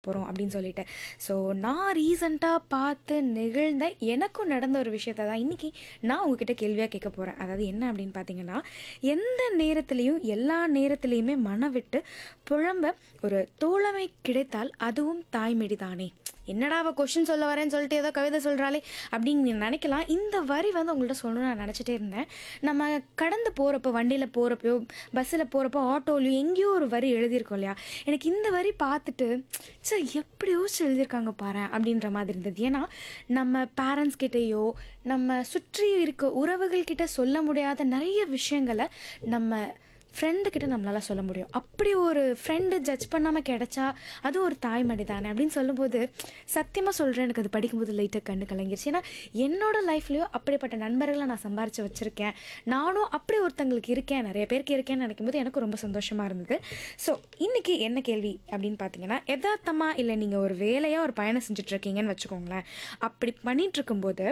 போகிறோம் அப்படின்னு சொல்லிட்டு ஸோ நான் ரீசண்டாக பார்த்து நிகழ்ந்த எனக்கும் நடந்த ஒரு விஷயத்தை தான் இன்றைக்கி நான் உங்ககிட்ட கேள்வியாக கேட்க போகிறேன் அதாவது என்ன அப்படின்னு பார்த்தீங்கன்னா எந்த நேரத்துலையும் எல்லா நேரத்துலையுமே மனம் விட்டு புழம்ப ஒரு தோழமை கிடைத்தால் அதுவும் தாய்மடி தானே என்னடா அவள் கொஷின் சொல்ல வரேன்னு சொல்லிட்டு ஏதோ கவிதை சொல்கிறாளே அப்படின்னு நீ நினைக்கலாம் இந்த வரி வந்து உங்கள்கிட்ட சொல்லணும்னு நான் நினச்சிட்டே இருந்தேன் நம்ம கடந்து போகிறப்போ வண்டியில் போகிறப்போ பஸ்ஸில் போகிறப்போ ஆட்டோலையோ எங்கேயோ ஒரு வரி எழுதியிருக்கோம் இல்லையா எனக்கு இந்த வரி பார்த்துட்டு சே எப்படி யோசிச்சு எழுதியிருக்காங்க பாரு அப்படின்ற மாதிரி இருந்தது ஏன்னா நம்ம பேரண்ட்ஸ் கிட்டேயோ நம்ம சுற்றி இருக்க உறவுகள் கிட்ட சொல்ல முடியாத நிறைய விஷயங்களை நம்ம ஃப்ரெண்டு கிட்ட நம்மளால சொல்ல முடியும் அப்படி ஒரு ஃப்ரெண்டு ஜட்ஜ் பண்ணாமல் கிடைச்சா அது ஒரு தாய்மடி தானே அப்படின்னு சொல்லும்போது சத்தியமாக சொல்கிறேன் எனக்கு அது படிக்கும்போது லைட்டாக கண்ணு கலங்கிருச்சு ஏன்னா என்னோட லைஃப்லேயும் அப்படிப்பட்ட நண்பர்களை நான் சம்பாரித்து வச்சுருக்கேன் நானும் அப்படி ஒருத்தங்களுக்கு இருக்கேன் நிறைய பேருக்கு இருக்கேன்னு நினைக்கும்போது எனக்கு ரொம்ப சந்தோஷமாக இருந்தது ஸோ இன்றைக்கி என்ன கேள்வி அப்படின்னு பார்த்தீங்கன்னா எதார்த்தமாக இல்லை நீங்கள் ஒரு வேலையாக ஒரு பயணம் செஞ்சுட்ருக்கீங்கன்னு வச்சுக்கோங்களேன் அப்படி பண்ணிட்டு இருக்கும்போது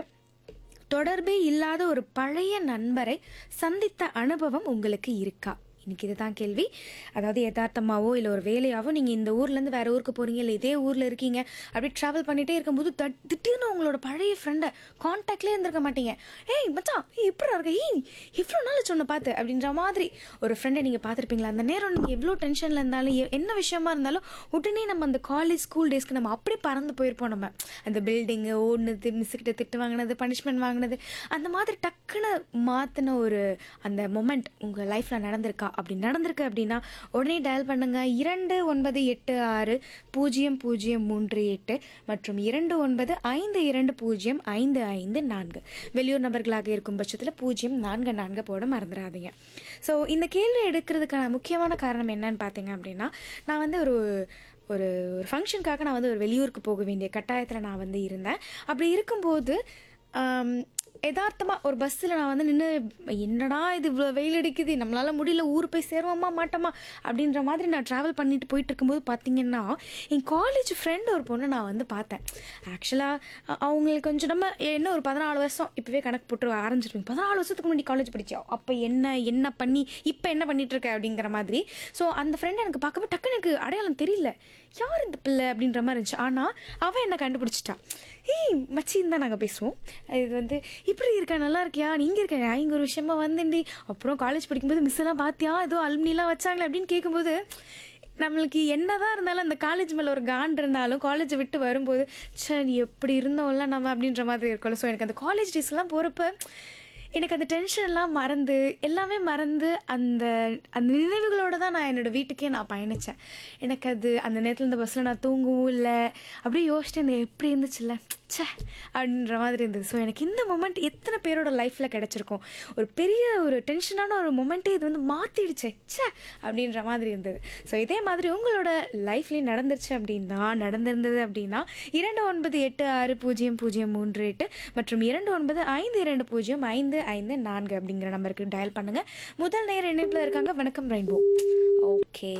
தொடர்பே இல்லாத ஒரு பழைய நண்பரை சந்தித்த அனுபவம் உங்களுக்கு இருக்கா இன்னைக்கு இதுதான் கேள்வி அதாவது யதார்த்தமாவோ இல்லை ஒரு வேலையாவோ நீங்கள் இந்த ஊர்லேருந்து வேற ஊருக்கு போகிறீங்க இல்லை இதே ஊரில் இருக்கீங்க அப்படி ட்ராவல் பண்ணிகிட்டே இருக்கும்போது தட் திடீர்னு உங்களோட பழைய ஃப்ரெண்டை காண்டாக்ட்லேயே இருந்திருக்க மாட்டீங்க ஏய் மச்சான் ஏய் இப்படி இருக்க ஏய் இவ்வளோ நாள் சொன்ன பார்த்து அப்படின்ற மாதிரி ஒரு ஃப்ரெண்டை நீங்கள் பார்த்துருப்பீங்களா அந்த நேரம் நீங்கள் எவ்வளோ டென்ஷனில் இருந்தாலும் எ- என்ன விஷயமா இருந்தாலும் உடனே நம்ம அந்த காலேஜ் ஸ்கூல் டேஸ்க்கு நம்ம அப்படியே பறந்து போயிருப்போம் நம்ம அந்த பில்டிங்கு ஓடுனது மிஸ்ஸுக்கிட்ட திட்டு வாங்கினது பனிஷ்மெண்ட் வாங்கினது அந்த மாதிரி டக்குன்னு மாற்றின ஒரு அந்த மொமெண்ட் உங்கள் லைஃப்பில் நடந்திருக்கா அப்படி நடந்திருக்கு அப்படின்னா உடனே டயல் பண்ணுங்க இரண்டு ஒன்பது எட்டு ஆறு பூஜ்ஜியம் பூஜ்ஜியம் மூன்று எட்டு மற்றும் இரண்டு ஒன்பது ஐந்து இரண்டு பூஜ்ஜியம் ஐந்து ஐந்து நான்கு வெளியூர் நபர்களாக இருக்கும் பட்சத்தில் பூஜ்ஜியம் நான்கு நான்கு போட மறந்துடாதீங்க ஸோ இந்த கேள்வி எடுக்கிறதுக்கான முக்கியமான காரணம் என்னன்னு பார்த்தீங்க அப்படின்னா நான் வந்து ஒரு ஒரு ஒரு ஃபங்க்ஷனுக்காக நான் வந்து ஒரு வெளியூருக்கு போக வேண்டிய கட்டாயத்தில் நான் வந்து இருந்தேன் அப்படி இருக்கும்போது யதார்த்தமாக ஒரு பஸ்ஸில் நான் வந்து நின்று என்னடா இது இவ்வளோ வெயில் அடிக்குது நம்மளால முடியல ஊர் போய் சேருவோமா மாட்டோமா அப்படின்ற மாதிரி நான் ட்ராவல் பண்ணிட்டு போயிட்டு இருக்கும்போது பார்த்தீங்கன்னா என் காலேஜ் ஃப்ரெண்ட் ஒரு பொண்ணு நான் வந்து பார்த்தேன் ஆக்சுவலாக அவங்களுக்கு கொஞ்சம் நம்ம என்ன ஒரு பதினாலு வருஷம் இப்போவே கணக்கு போட்டு ஆரம்பிச்சிருப்பீங்க பதினாலு வருஷத்துக்கு முன்னாடி காலேஜ் படிச்சோம் அப்போ என்ன என்ன பண்ணி இப்போ என்ன பண்ணிட்டு இருக்க அப்படிங்கிற மாதிரி ஸோ அந்த ஃப்ரெண்ட் எனக்கு பார்க்கவே டக்குன்னு எனக்கு அடையாளம் தெரியல யார் இந்த பிள்ளை அப்படின்ற மாதிரி இருந்துச்சு ஆனால் அவன் என்ன கண்டுபிடிச்சிட்டா ஏய் மச்சின்னு தான் நாங்கள் பேசுவோம் இது வந்து இப்படி இருக்கா நல்லா இருக்கியா நீங்கள் இருக்க இங்கே ஒரு விஷயமா வந்தேன்டி அப்புறம் காலேஜ் படிக்கும்போது மிஸ் எல்லாம் பார்த்தியா ஏதோ அலுமினிலாம் வச்சாங்களே அப்படின்னு கேட்கும்போது நம்மளுக்கு என்னதான் இருந்தாலும் அந்த காலேஜ் மேலே ஒரு கான் இருந்தாலும் காலேஜை விட்டு வரும்போது சரி எப்படி இருந்தோம்ல நம்ம அப்படின்ற மாதிரி இருக்கும்ல ஸோ எனக்கு அந்த காலேஜ் டேஸ்லாம் போகிறப்ப எனக்கு அந்த டென்ஷன்லாம் மறந்து எல்லாமே மறந்து அந்த அந்த நினைவுகளோட தான் நான் என்னோடய வீட்டுக்கே நான் பயணித்தேன் எனக்கு அது அந்த நேரத்தில் இந்த பஸ்ஸில் நான் தூங்கவும் இல்லை அப்படியே யோசிச்சிட்டு இந்த எப்படி இருந்துச்சுல்ல ச்சே அப்படின்ற மாதிரி இருந்தது ஸோ எனக்கு இந்த மொமெண்ட் எத்தனை பேரோட லைஃப்பில் கிடச்சிருக்கும் ஒரு பெரிய ஒரு டென்ஷனான ஒரு மொமெண்ட்டே இது வந்து மாற்றிடுச்சே ச்சே அப்படின்ற மாதிரி இருந்தது ஸோ இதே மாதிரி உங்களோட லைஃப்லேயும் நடந்துருச்சு அப்படின்னா நடந்திருந்தது அப்படின்னா இரண்டு ஒன்பது எட்டு ஆறு பூஜ்ஜியம் பூஜ்ஜியம் மூன்று எட்டு மற்றும் இரண்டு ஒன்பது ஐந்து இரண்டு பூஜ்ஜியம் ஐந்து ஐந்து நான்கு அப்படிங்கிற நம்பருக்கு டயல் பண்ணுங்கள் முதல் நேர இணைப்பில் இருக்காங்க வணக்கம் ரெயின்போ ஓகே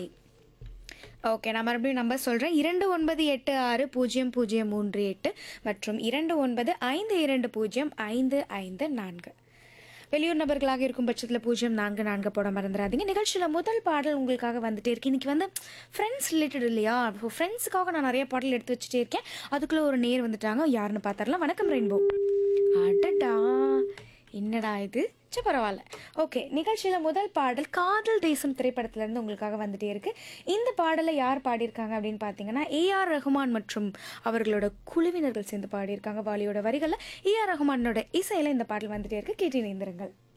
ஓகே நான் மறுபடியும் நம்பர் சொல்கிறேன் இரண்டு ஒன்பது எட்டு ஆறு பூஜ்ஜியம் பூஜ்ஜியம் மூன்று எட்டு மற்றும் இரண்டு ஒன்பது ஐந்து இரண்டு பூஜ்ஜியம் ஐந்து ஐந்து நான்கு வெளியூர் நபர்களாக இருக்கும் பட்சத்தில் பூஜ்ஜியம் நான்கு நான்கு போட மறந்துடாதீங்க நிகழ்ச்சியில் முதல் பாடல் உங்களுக்காக வந்துட்டே இருக்கு இன்னைக்கு வந்து ஃப்ரெண்ட்ஸ் ரிலேட்டட் இல்லையா இப்போ ஃப்ரெண்ட்ஸுக்காக நான் நிறைய பாடல் எடுத்து வச்சுட்டே இருக்கேன் அதுக்குள்ளே ஒரு நேர் வந்துட்டாங்க யாருன்னு பார்த்துடலாம் வணக்கம் ரெயின்போ அடடா என்னடா இது சரி பரவாயில்ல ஓகே நிகழ்ச்சியில் முதல் பாடல் காதல் தேசம் திரைப்படத்திலேருந்து உங்களுக்காக வந்துட்டே இருக்கு இந்த பாடலை யார் பாடியிருக்காங்க அப்படின்னு பார்த்தீங்கன்னா ஏஆர் ரஹ்மான் மற்றும் அவர்களோட குழுவினர்கள் சேர்ந்து பாடியிருக்காங்க வாலியோட வரிகளில் ஏஆர் ரஹ்மானோட இசையில் இந்த பாடல் வந்துட்டே இருக்கு கேட்டு இணைந்திருங்கள்